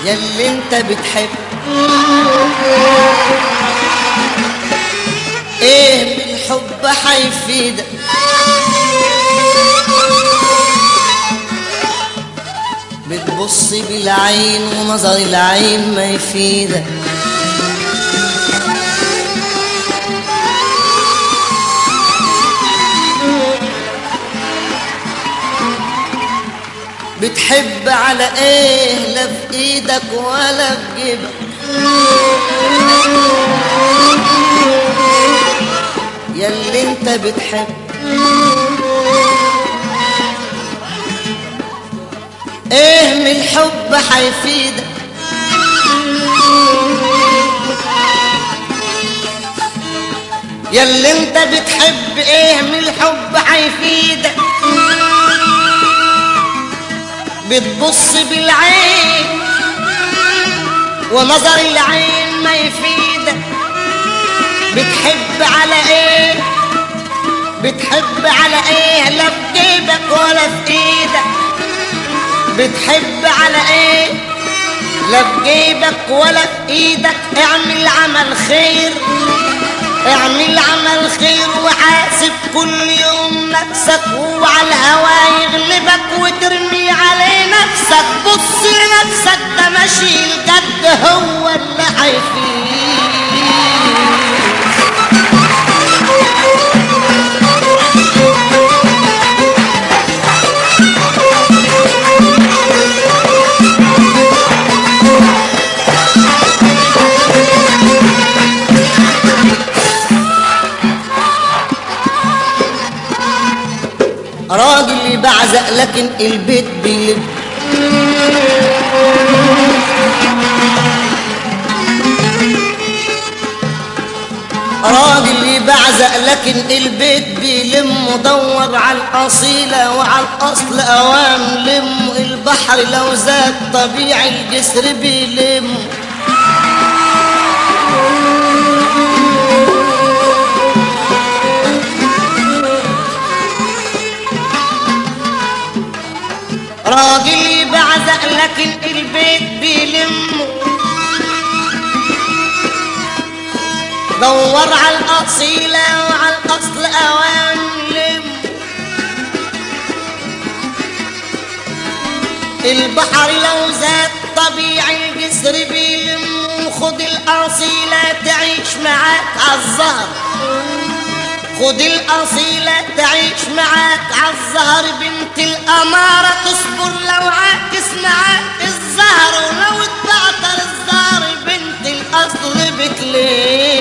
ياللي انت بتحب ايه بالحب حيفيدك بتبص بالعين ونظر العين ما يفيدك بتحب على ايه لا في ايدك ولا في جيبك ياللي انت بتحب ايه من الحب حيفيدك ياللي انت بتحب ايه من الحب حيفيدك بتبص بالعين ونظر العين ما يفيدك بتحب على ايه بتحب على ايه لا في جيبك ولا في ايدك بتحب على ايه لا في جيبك ولا في ايدك اعمل عمل خير اعمل عمل خير وحاسب كل يوم نفسك وعلى الهوا يغلبك وترمي عليه نفسك بص لنفسك ده ماشي الجد هو اللي هيفيد راجل بعزق لكن البيت بيلب راجل بعزق لكن البيت بيلم دور على الأصيلة وعلى الأصل أوام لم البحر لو زاد طبيعي الجسر بيلم راجل بعزق لكن البيت بيلم دور على الأصيلة وعلى الأصل أوان لم البحر لو زاد طبيعي الجسر بيلم خد الأصيلة تعيش معاك عالزهر خد الأصيلة تعيش معاك عالزهر بنت الأمارة تصبر لو عاكس معاك الزهر ولو اتبعتر الزهر بنت الأصل بتلين